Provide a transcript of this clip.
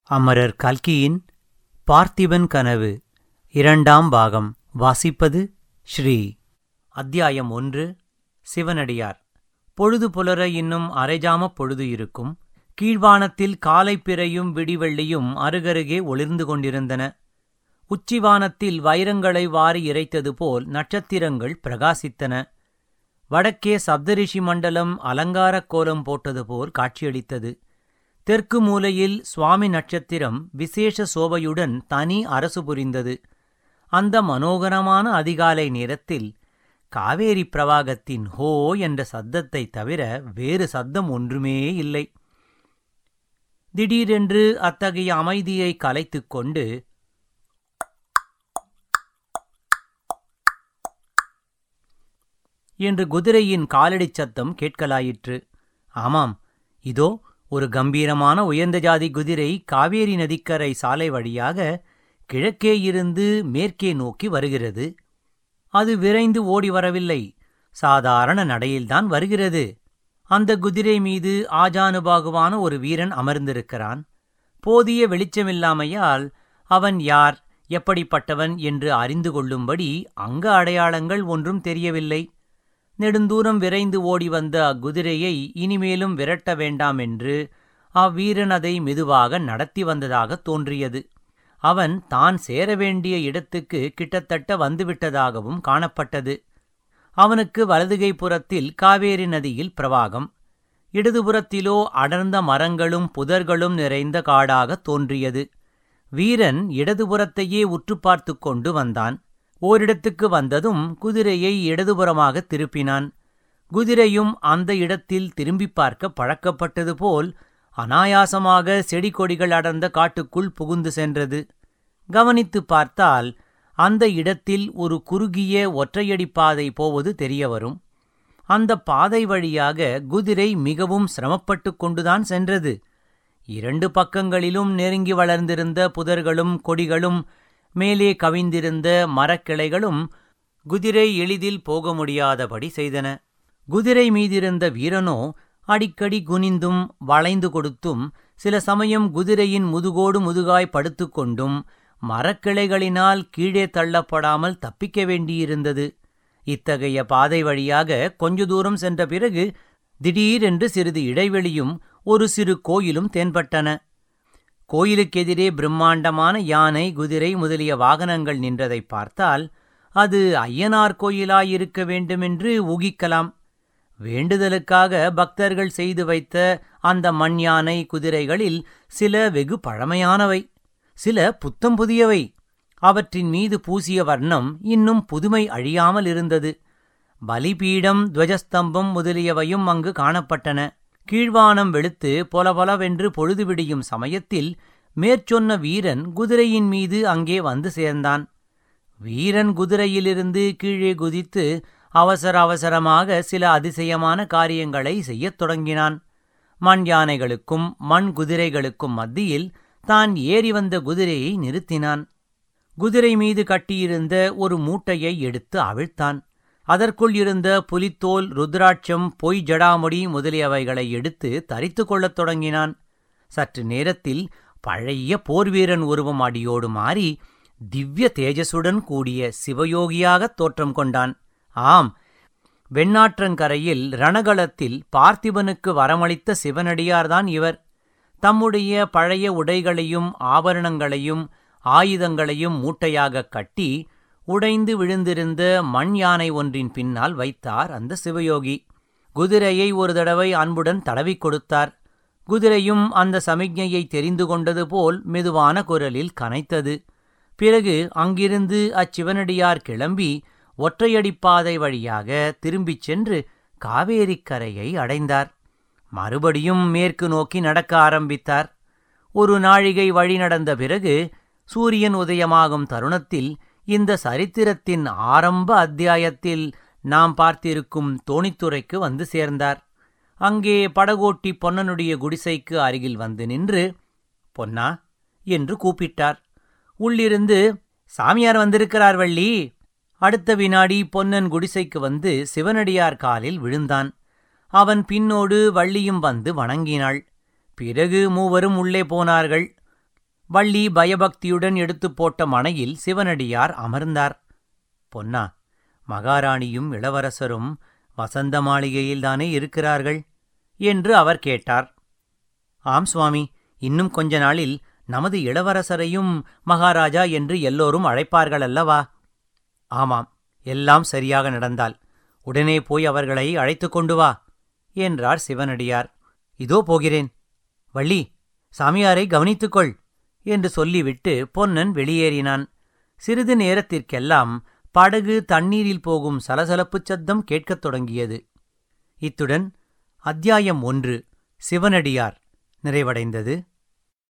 அமரர் கல்கியின் பார்த்திபன் கனவு இரண்டாம் பாகம் வாசிப்பது ஸ்ரீ அத்தியாயம் ஒன்று சிவனடியார் பொழுது புலர இன்னும் அரைஜாமப் பொழுது இருக்கும் கீழ்வானத்தில் காலை பிறையும் விடிவெள்ளியும் அருகருகே ஒளிர்ந்து கொண்டிருந்தன உச்சிவானத்தில் வைரங்களை வாரி இறைத்தது போல் நட்சத்திரங்கள் பிரகாசித்தன வடக்கே சப்தரிஷி மண்டலம் அலங்காரக் கோலம் போட்டது போல் காட்சியளித்தது தெற்கு மூலையில் சுவாமி நட்சத்திரம் விசேஷ சோபையுடன் தனி அரசு புரிந்தது அந்த மனோகரமான அதிகாலை நேரத்தில் காவேரி பிரவாகத்தின் ஹோ என்ற சத்தத்தைத் தவிர வேறு சத்தம் ஒன்றுமே இல்லை திடீரென்று அத்தகைய அமைதியை கலைத்துக் கொண்டு என்று குதிரையின் காலடிச் சத்தம் கேட்கலாயிற்று ஆமாம் இதோ ஒரு கம்பீரமான உயர்ந்த ஜாதி குதிரை காவேரி நதிக்கரை சாலை வழியாக கிழக்கே இருந்து மேற்கே நோக்கி வருகிறது அது விரைந்து ஓடி வரவில்லை சாதாரண நடையில்தான் வருகிறது அந்த குதிரை மீது ஆஜானுபாகுவான ஒரு வீரன் அமர்ந்திருக்கிறான் போதிய வெளிச்சமில்லாமையால் அவன் யார் எப்படிப்பட்டவன் என்று அறிந்து கொள்ளும்படி அங்க அடையாளங்கள் ஒன்றும் தெரியவில்லை நெடுந்தூரம் விரைந்து ஓடி வந்த அக்குதிரையை இனிமேலும் விரட்ட வேண்டாம் என்று அவ்வீரன் அதை மெதுவாக நடத்தி வந்ததாக தோன்றியது அவன் தான் சேர வேண்டிய இடத்துக்கு கிட்டத்தட்ட வந்துவிட்டதாகவும் காணப்பட்டது அவனுக்கு வலதுகை புறத்தில் காவேரி நதியில் பிரவாகம் இடதுபுறத்திலோ அடர்ந்த மரங்களும் புதர்களும் நிறைந்த காடாக தோன்றியது வீரன் இடதுபுறத்தையே உற்று பார்த்து கொண்டு வந்தான் ஓரிடத்துக்கு வந்ததும் குதிரையை இடதுபுறமாக திருப்பினான் குதிரையும் அந்த இடத்தில் திரும்பி பார்க்க பழக்கப்பட்டது போல் அனாயாசமாக செடி கொடிகள் அடர்ந்த காட்டுக்குள் புகுந்து சென்றது கவனித்து பார்த்தால் அந்த இடத்தில் ஒரு குறுகிய ஒற்றையடி பாதை போவது தெரியவரும் அந்த பாதை வழியாக குதிரை மிகவும் சிரமப்பட்டு கொண்டுதான் சென்றது இரண்டு பக்கங்களிலும் நெருங்கி வளர்ந்திருந்த புதர்களும் கொடிகளும் மேலே கவிந்திருந்த மரக்கிளைகளும் குதிரை எளிதில் போக முடியாதபடி செய்தன குதிரை மீதிருந்த வீரனோ அடிக்கடி குனிந்தும் வளைந்து கொடுத்தும் சில சமயம் குதிரையின் முதுகோடு முதுகாய் படுத்துக்கொண்டும் மரக்கிளைகளினால் கீழே தள்ளப்படாமல் தப்பிக்க வேண்டியிருந்தது இத்தகைய பாதை வழியாக கொஞ்ச தூரம் சென்ற பிறகு திடீரென்று சிறிது இடைவெளியும் ஒரு சிறு கோயிலும் தென்பட்டன கோயிலுக்கெதிரே பிரம்மாண்டமான யானை குதிரை முதலிய வாகனங்கள் நின்றதை பார்த்தால் அது ஐயனார் கோயிலாயிருக்க வேண்டுமென்று ஊகிக்கலாம் வேண்டுதலுக்காக பக்தர்கள் செய்து வைத்த அந்த மண் யானை குதிரைகளில் சில வெகு பழமையானவை சில புத்தம் புதியவை அவற்றின் மீது பூசிய வர்ணம் இன்னும் புதுமை அழியாமல் இருந்தது பலிபீடம் துவஜஸ்தம்பம் முதலியவையும் அங்கு காணப்பட்டன கீழ்வானம் வெளுத்து பொலபொலவென்று பொழுது விடியும் சமயத்தில் மேற்சொன்ன வீரன் குதிரையின் மீது அங்கே வந்து சேர்ந்தான் வீரன் குதிரையிலிருந்து கீழே குதித்து அவசர அவசரமாக சில அதிசயமான காரியங்களை செய்யத் தொடங்கினான் மண் யானைகளுக்கும் மண் குதிரைகளுக்கும் மத்தியில் தான் ஏறி வந்த குதிரையை நிறுத்தினான் குதிரை மீது கட்டியிருந்த ஒரு மூட்டையை எடுத்து அவிழ்த்தான் அதற்குள் இருந்த புலித்தோல் ருத்ராட்சம் பொய் ஜடாமுடி முதலியவைகளை எடுத்து தரித்து கொள்ளத் தொடங்கினான் சற்று நேரத்தில் பழைய போர்வீரன் உருவம் அடியோடு மாறி திவ்ய தேஜசுடன் கூடிய சிவயோகியாகத் தோற்றம் கொண்டான் ஆம் வெண்ணாற்றங்கரையில் ரணகளத்தில் பார்த்திபனுக்கு வரமளித்த சிவனடியார்தான் இவர் தம்முடைய பழைய உடைகளையும் ஆபரணங்களையும் ஆயுதங்களையும் மூட்டையாகக் கட்டி உடைந்து விழுந்திருந்த மண் யானை ஒன்றின் பின்னால் வைத்தார் அந்த சிவயோகி குதிரையை ஒரு தடவை அன்புடன் தடவிக் கொடுத்தார் குதிரையும் அந்த சமிக்ஞையை தெரிந்து கொண்டது போல் மெதுவான குரலில் கனைத்தது பிறகு அங்கிருந்து அச்சிவனடியார் கிளம்பி ஒற்றையடிப்பாதை வழியாக திரும்பிச் சென்று காவேரிக் கரையை அடைந்தார் மறுபடியும் மேற்கு நோக்கி நடக்க ஆரம்பித்தார் ஒரு நாழிகை வழி நடந்த பிறகு சூரியன் உதயமாகும் தருணத்தில் இந்த சரித்திரத்தின் ஆரம்ப அத்தியாயத்தில் நாம் பார்த்திருக்கும் தோணித்துறைக்கு வந்து சேர்ந்தார் அங்கே படகோட்டி பொன்னனுடைய குடிசைக்கு அருகில் வந்து நின்று பொன்னா என்று கூப்பிட்டார் உள்ளிருந்து சாமியார் வந்திருக்கிறார் வள்ளி அடுத்த வினாடி பொன்னன் குடிசைக்கு வந்து சிவனடியார் காலில் விழுந்தான் அவன் பின்னோடு வள்ளியும் வந்து வணங்கினாள் பிறகு மூவரும் உள்ளே போனார்கள் வள்ளி பயபக்தியுடன் எடுத்துப் போட்ட மனையில் சிவனடியார் அமர்ந்தார் பொன்னா மகாராணியும் இளவரசரும் வசந்த மாளிகையில்தானே இருக்கிறார்கள் என்று அவர் கேட்டார் ஆம் சுவாமி இன்னும் கொஞ்ச நாளில் நமது இளவரசரையும் மகாராஜா என்று எல்லோரும் அழைப்பார்கள் அல்லவா ஆமாம் எல்லாம் சரியாக நடந்தால் உடனே போய் அவர்களை அழைத்துக் கொண்டு வா என்றார் சிவனடியார் இதோ போகிறேன் வள்ளி சாமியாரை கவனித்துக்கொள் என்று சொல்லிவிட்டு பொன்னன் வெளியேறினான் சிறிது நேரத்திற்கெல்லாம் படகு தண்ணீரில் போகும் சலசலப்புச் சத்தம் கேட்கத் தொடங்கியது இத்துடன் அத்தியாயம் ஒன்று சிவனடியார் நிறைவடைந்தது